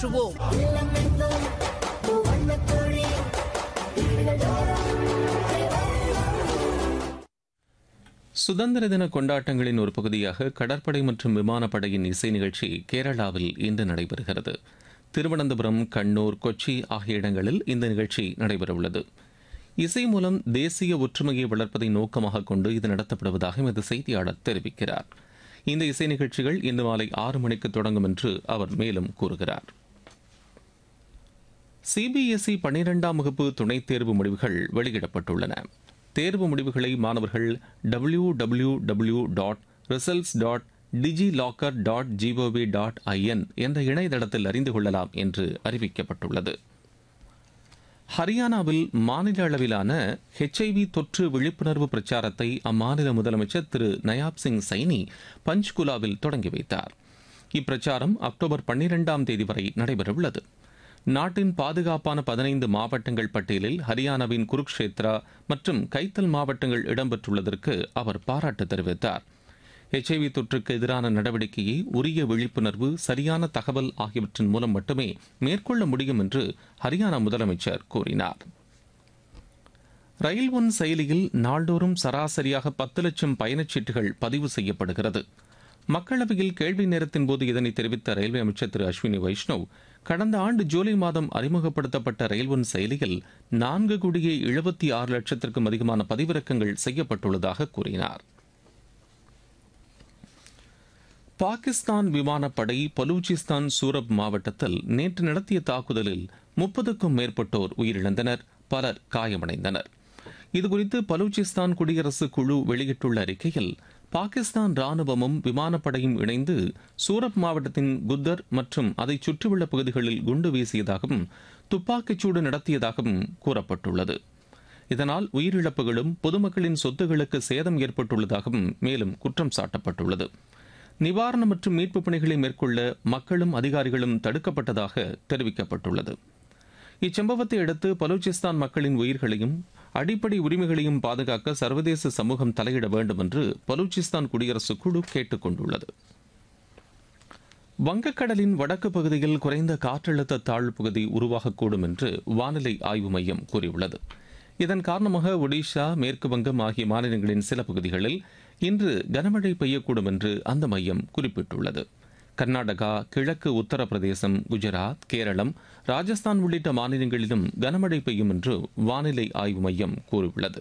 போற்றுவோம் சுதந்திர தின கொண்டாட்டங்களின் ஒரு பகுதியாக கடற்படை மற்றும் விமானப்படையின் இசை நிகழ்ச்சி கேரளாவில் இன்று நடைபெறுகிறது திருவனந்தபுரம் கண்ணூர் கொச்சி ஆகிய இடங்களில் இந்த நிகழ்ச்சி நடைபெறவுள்ளது இசை மூலம் தேசிய ஒற்றுமையை வளர்ப்பதை நோக்கமாக கொண்டு இது நடத்தப்படுவதாக எமது செய்தியாளர் தெரிவிக்கிறார் இந்த இசை நிகழ்ச்சிகள் இன்று மாலை ஆறு மணிக்கு தொடங்கும் என்று அவர் மேலும் கூறுகிறார் சிபிஎஸ்இ பன்னிரெண்டாம் வகுப்பு துணைத் தேர்வு முடிவுகள் வெளியிடப்பட்டுள்ளன தேர்வு முடிவுகளை மாணவர்கள் W W W dot results dot DigiLocker dot G O V dot I N என்ற இணையதளத்தில் அறிந்து கொள்ளலாம் என்று அறிவிக்கப்பட்டுள்ளது ஹரியானாவில் மாநில அளவிலான ஹெச்ஐவி தொற்று விழிப்புணர்வு பிரச்சாரத்தை அம்மாநில முதலமைச்சர் திரு நயாப் சிங் சைனி பஞ்ச்குலாவில் தொடங்கி வைத்தார் இப்பிரச்சாரம் அக்டோபர் பன்னிரெண்டாம் தேதி வரை நடைபெறவுள்ளது நாட்டின் பாதுகாப்பான பதினைந்து மாவட்டங்கள் பட்டியலில் ஹரியானாவின் குருக்ஷேத்ரா மற்றும் கைத்தல் மாவட்டங்கள் இடம்பெற்றுள்ளதற்கு அவர் பாராட்டு தெரிவித்தார் எச்ஐவி தொற்றுக்கு எதிரான நடவடிக்கையை உரிய விழிப்புணர்வு சரியான தகவல் ஆகியவற்றின் மூலம் மட்டுமே மேற்கொள்ள முடியும் என்று ஹரியானா முதலமைச்சர் கூறினார் ரயில் ஒன் செயலியில் நாள்தோறும் சராசரியாக பத்து லட்சம் பயணச்சீட்டுகள் பதிவு செய்யப்படுகிறது மக்களவையில் கேள்வி நேரத்தின் போது இதனை தெரிவித்த ரயில்வே அமைச்சர் திரு அஸ்வினி வைஷ்ணவ் கடந்த ஆண்டு ஜூலை மாதம் அறிமுகப்படுத்தப்பட்ட ரயில் ஒன் செயலியில் நான்கு கோடியே எழுபத்தி ஆறு லட்சத்திற்கும் அதிகமான பதிவிறக்கங்கள் செய்யப்பட்டுள்ளதாக கூறினார் பாகிஸ்தான் விமானப்படை பலூச்சிஸ்தான் சூரப் மாவட்டத்தில் நேற்று நடத்திய தாக்குதலில் முப்பதுக்கும் மேற்பட்டோர் உயிரிழந்தனர் பலர் காயமடைந்தனர் இதுகுறித்து பலூச்சிஸ்தான் குடியரசு குழு வெளியிட்டுள்ள அறிக்கையில் பாகிஸ்தான் ராணுவமும் விமானப்படையும் இணைந்து சூரப் மாவட்டத்தின் குத்தர் மற்றும் அதை சுற்றியுள்ள பகுதிகளில் குண்டு வீசியதாகவும் துப்பாக்கிச்சூடு நடத்தியதாகவும் கூறப்பட்டுள்ளது இதனால் உயிரிழப்புகளும் பொதுமக்களின் சொத்துகளுக்கு சேதம் ஏற்பட்டுள்ளதாகவும் மேலும் குற்றம் சாட்டப்பட்டுள்ளது நிவாரணம் மற்றும் மீட்புப் பணிகளை மேற்கொள்ள மக்களும் அதிகாரிகளும் தடுக்கப்பட்டதாக தெரிவிக்கப்பட்டுள்ளது இச்சம்பவத்தை அடுத்து பலூச்சிஸ்தான் மக்களின் உயிர்களையும் அடிப்படை உரிமைகளையும் பாதுகாக்க சர்வதேச சமூகம் தலையிட வேண்டும் என்று பலூச்சிஸ்தான் குடியரசு குழு கேட்டுக் கொண்டுள்ளது வங்கக்கடலின் வடக்கு பகுதியில் குறைந்த காற்றழுத்த தாழ்வு பகுதி உருவாகக்கூடும் என்று வானிலை ஆய்வு மையம் கூறியுள்ளது இதன் காரணமாக ஒடிஷா மேற்கு வங்கம் ஆகிய மாநிலங்களின் சில பகுதிகளில் இன்று கனமழை பெய்யக்கூடும் என்று அந்த மையம் குறிப்பிட்டுள்ளது கர்நாடகா கிழக்கு உத்தரப்பிரதேசம் குஜராத் கேரளம் ராஜஸ்தான் உள்ளிட்ட மாநிலங்களிலும் கனமழை பெய்யும் என்று வானிலை ஆய்வு மையம் கூறியுள்ளது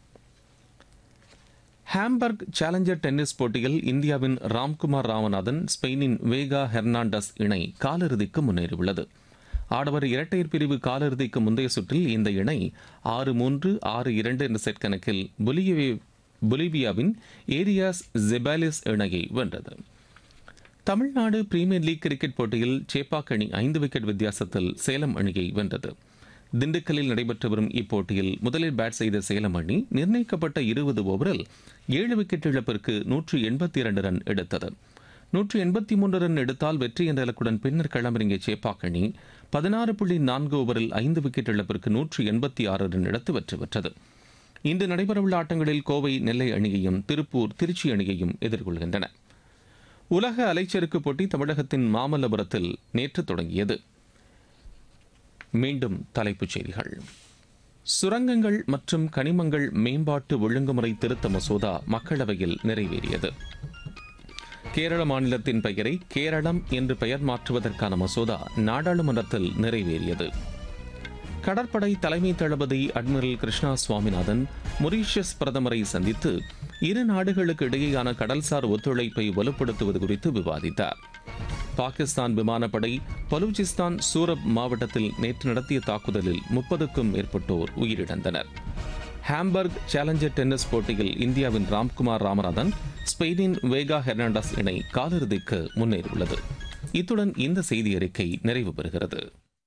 ஹாம்பர்க் சேலஞ்சர் டென்னிஸ் போட்டியில் இந்தியாவின் ராம்குமார் ராமநாதன் ஸ்பெயினின் வேகா ஹெர்னாண்டஸ் இணை காலிறுதிக்கு முன்னேறியுள்ளது ஆடவர் இரட்டையர் பிரிவு காலிறுதிக்கு முந்தைய சுற்றில் இந்த இணை ஆறு மூன்று ஆறு இரண்டு என்ற செட் கணக்கில் பொலிவியாவின் ஏரியாஸ் ஜெபாலிஸ் இணையை வென்றது தமிழ்நாடு பிரீமியர் லீக் கிரிக்கெட் போட்டியில் சேப்பாக் அணி ஐந்து விக்கெட் வித்தியாசத்தில் சேலம் அணியை வென்றது திண்டுக்கல்லில் நடைபெற்று வரும் இப்போட்டியில் முதலில் பேட் செய்த சேலம் அணி நிர்ணயிக்கப்பட்ட இருபது ஓவரில் ஏழு விக்கெட் இழப்பிற்கு நூற்று எண்பத்தி இரண்டு ரன் எடுத்தது நூற்று எண்பத்தி மூன்று ரன் எடுத்தால் வெற்றி என்ற இலக்குடன் பின்னர் களமிறங்கிய சேப்பாக் அணி பதினாறு புள்ளி நான்கு ஓவரில் ஐந்து விக்கெட் இழப்பிற்கு நூற்று எண்பத்தி ஆறு ரன் எடுத்து வெற்றி பெற்றது இன்று நடைபெறவுள்ள ஆட்டங்களில் கோவை நெல்லை அணியையும் திருப்பூர் திருச்சி அணியையும் எதிர்கொள்கின்றன உலக அலைச்சறுக்கு போட்டி தமிழகத்தின் மாமல்லபுரத்தில் நேற்று தொடங்கியது மீண்டும் தலைப்புச் செய்திகள் சுரங்கங்கள் மற்றும் கனிமங்கள் மேம்பாட்டு ஒழுங்குமுறை திருத்த மசோதா மக்களவையில் நிறைவேறியது கேரள மாநிலத்தின் பெயரை கேரளம் என்று பெயர் மாற்றுவதற்கான மசோதா நாடாளுமன்றத்தில் நிறைவேறியது கடற்படை தலைமை தளபதி அட்மிரல் கிருஷ்ணா சுவாமிநாதன் மொரீஷியஸ் பிரதமரை சந்தித்து இரு நாடுகளுக்கு இடையேயான கடல்சார் ஒத்துழைப்பை வலுப்படுத்துவது குறித்து விவாதித்தார் பாகிஸ்தான் விமானப்படை பலூச்சிஸ்தான் சூரப் மாவட்டத்தில் நேற்று நடத்திய தாக்குதலில் முப்பதுக்கும் மேற்பட்டோர் உயிரிழந்தனர் ஹாம்பர்க் சேலஞ்சர் டென்னிஸ் போட்டியில் இந்தியாவின் ராம்குமார் ராமநாதன் ஸ்பெயினின் வேகா ஹெர்னாண்டஸ் இணை காலிறுதிக்கு முன்னேறியுள்ளது இத்துடன் இந்த செய்தி அறிக்கை நிறைவு பெறுகிறது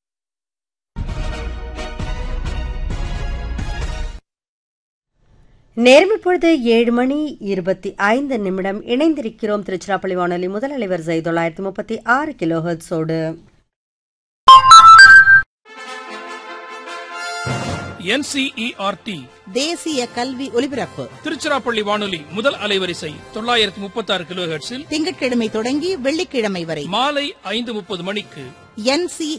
நேரம் இப்பொழுது ஏழு மணி இருபத்தி ஐந்து நிமிடம் இணைந்திருக்கிறோம் திருச்சிராப்பள்ளி வானொலி முதல் அலைவரிசை தொள்ளாயிரத்தி முப்பத்தி ஆறு கிலோ ஹெர்ட்ஸோடு என்சிஇஆர்டி தேசிய கல்வி ஒலிபரப்பு திருச்சிராப்பள்ளி வானொலி முதல் அலைவரிசை தொள்ளாயிரத்தி முப்பத்தி ஆறு கிலோ ஹெர்ட்ஸில் திங்கட்கிழமை தொடங்கி வெள்ளிக்கிழமை வரை மாலை ஐந்து முப்பது மணிக்கு என்சி